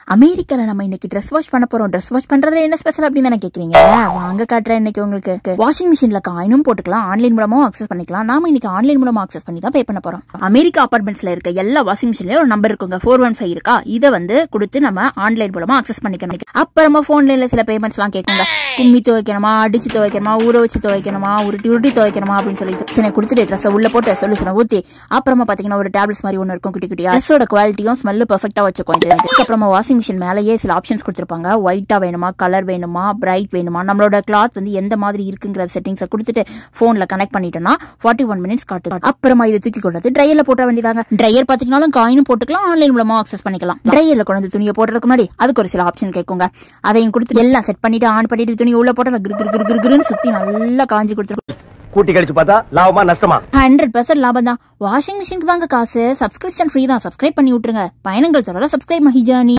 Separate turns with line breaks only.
அமெரிக்கால நம்ம இன்னைக்கு ட்ரெஸ் வாஷ் பண்ண போறோம் ட்ரெஸ் வாஷ் பண்றதுல என்ன ஸ்பெஷல் அப்படின்னு தானே கேக்குறீங்க வாங்க காட்டுறேன் இன்னைக்கு உங்களுக்கு வாஷிங் மிஷின்ல காயினும் போட்டுக்கலாம் ஆன்லைன் மூலமாவும் அக்சஸ் பண்ணிக்கலாம் நாம இன்னைக்கு ஆன்லைன் மூலமா அக்சஸ் பண்ணி தான் பே பண்ண போறோம் அமெரிக்கா அபார்ட்மெண்ட்ஸ்ல இருக்க எல்லா வாஷிங் மிஷின்லயும் ஒரு நம்பர் இருக்குங்க ஃபோர் ஒன் ஃபைவ் இருக்கா இதை வந்து கொடுத்து நம்ம ஆன்லைன் மூலமா அக்சஸ் பண்ணிக்கணும் அப்புறமா போன்ல சில பேமெண்ட்ஸ் எல்லாம் கேட்குங்க கும்மி துவைக்கணுமா அடிச்சு துவைக்கணுமா ஊற வச்சு துவைக்கணுமா உருட்டி உருட்டி துவைக்கணுமா அப்படின்னு சொல்லிட்டு சின்ன கொடுத்துட்டு ட்ரெஸ் உள்ள போட்டு சொல்யூஷனை ஊத்தி அப்புறமா பாத்தீங்கன்னா ஒரு டேப்லெட்ஸ் மாதிரி ஒன்று இருக்கும் குட்டி குட்டியா ட்ரெஸ்ஸோட குவாலிட்டியும் ஸ்மெல்லு பெர்ஃபெக்டா வச்சுக்கும் இது அதுக்கப்புறமா வாஷிங் மிஷின் மேலேயே சில ஆப்ஷன்ஸ் கொடுத்துருப்பாங்க ஒயிட்டா வேணுமா கலர் வேணுமா பிரைட் வேணுமா நம்மளோட கிளாத் வந்து எந்த மாதிரி இருக்குங்கிற செட்டிங்ஸை கொடுத்துட்டு போன்ல கனெக்ட் பண்ணிட்டோம்னா ஃபார்ட்டி ஒன் மினிட்ஸ் காட்டு அப்புறமா இதை தூக்கி கொண்டு ட்ரையர்ல போட்ட வேண்டியதாங்க ட்ரையர் பாத்தீங்கன்னாலும் காயினும் போட்டுக்கலாம் ஆன்லைன் மூலமா அக்சஸ் பண்ணிக்கலாம் ட்ரையர்ல கொண்டு வந்து துணியை போடுறதுக்கு முன்னாடி அதுக்கு ஒரு சில ஆப்ஷன் கேட்குங்க அதையும் கொடுத்து எல்லாம் செட் பண்ணிட்டு ஆன் பண்ணிட்டு துணி உள்ள போட்டு கிரு கிரு கிரு கிரு கிருன்னு சுத்தி நல்லா காஞ்சி கொடுத்துருக்கும்
கூட்டி கழிச்சு பார்த்தா லாபமா நஷ்டமா
ஹண்ட்ரட் பர்சன்ட் லாபம் தான் வாஷிங் மிஷினுக்கு தாங்க காசு சப்ஸ்கிரிப்ஷன் ஃப்ரீ தான் சப்ஸ்கிரைப் பண்ணி விட்டுருங்க பயணங்கள் தொடர சப்ஸ்கிரைப் மஹி ஜர்னி